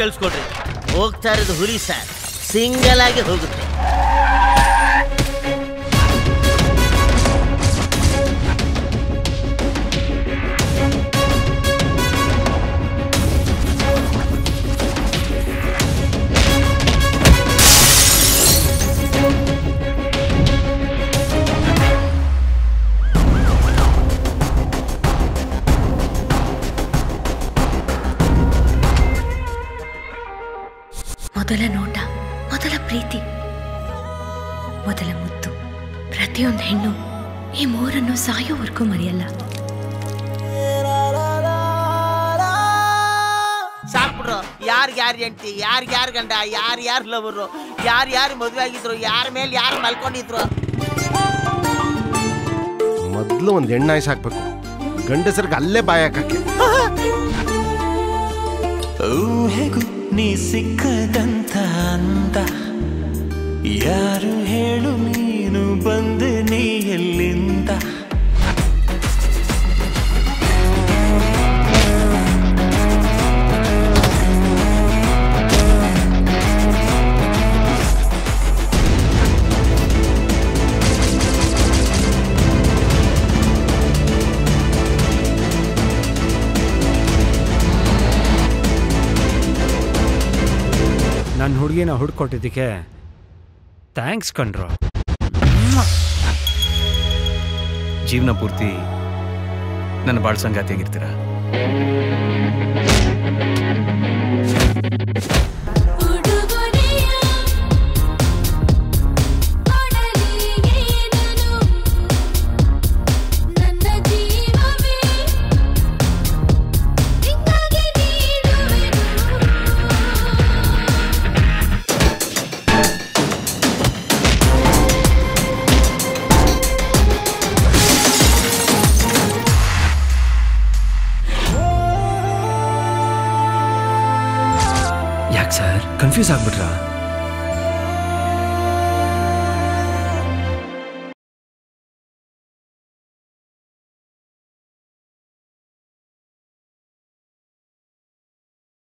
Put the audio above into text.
ಕೇಳಿಸ್ಕೊಡ್ರಿ ಹೋಗ್ತಾ ಇರೋದು ಹುಲಿ ಸರ್ ಸಿಂಗಲ್ ಆಗಿ ಹೋಗುತ್ತೆ ಮೊದಲ ನೋಟ ಮೊದಲ ಪ್ರೀತಿ ಮೊದಲ ಮುತ್ತು ಪ್ರತಿಯೊಂದು ಹೆಣ್ಣು ಈ ಮೂರನ್ನು ಸಾಯೋವರೆಗೂ ಮರೆಯಲ್ಲ ಸಾಕ್ಬಿಡ್ರು ಯಾರು ಯಾರು ಹೆಂಡ್ತಿ ಯಾರು ಯಾರು ಗಂಡ ಯಾರು ಯಾರು ಲವರು ಯಾರು ಯಾರು ಮದುವೆ ಆಗಿದ್ರು ಯಾರ ಮೇಲೆ ಯಾರು ಮಲ್ಕೊಂಡಿದ್ರು ಮೊದಲು ಒಂದು ಹೆಣ್ಣಾಯ್ಸ್ ಹಾಕ್ಬೇಕು ಗಂಡಸರಿಗೆ ಅಲ್ಲೇ ಬಾಯ್ ಹಾಕಕ್ಕೆ ಊಹೆಗೂ ನೀ ಸಿಕ್ಕದಂತ ಅಂದ ಯಾರು ಹೇಳು ನೀನು ಬಂದೆ ನೀ ಎಲ್ಲಿಂದ ನನ್ನ ಹುಡುಗಿನ ಹುಡ್ಕೊಟ್ಟಿದ್ದಕ್ಕೆ ಥ್ಯಾಂಕ್ಸ್ ಕಣ್ರು ಜೀವನ ಪೂರ್ತಿ ನನ್ನ ಬಾಳ್ ಸಂಗಾತಿಯಾಗಿರ್ತೀರಾ ಯಾಕೆ ಸರ್ ಕನ್ಫ್ಯೂಸ್ ಆಗ್ಬಿಟ್ರಾ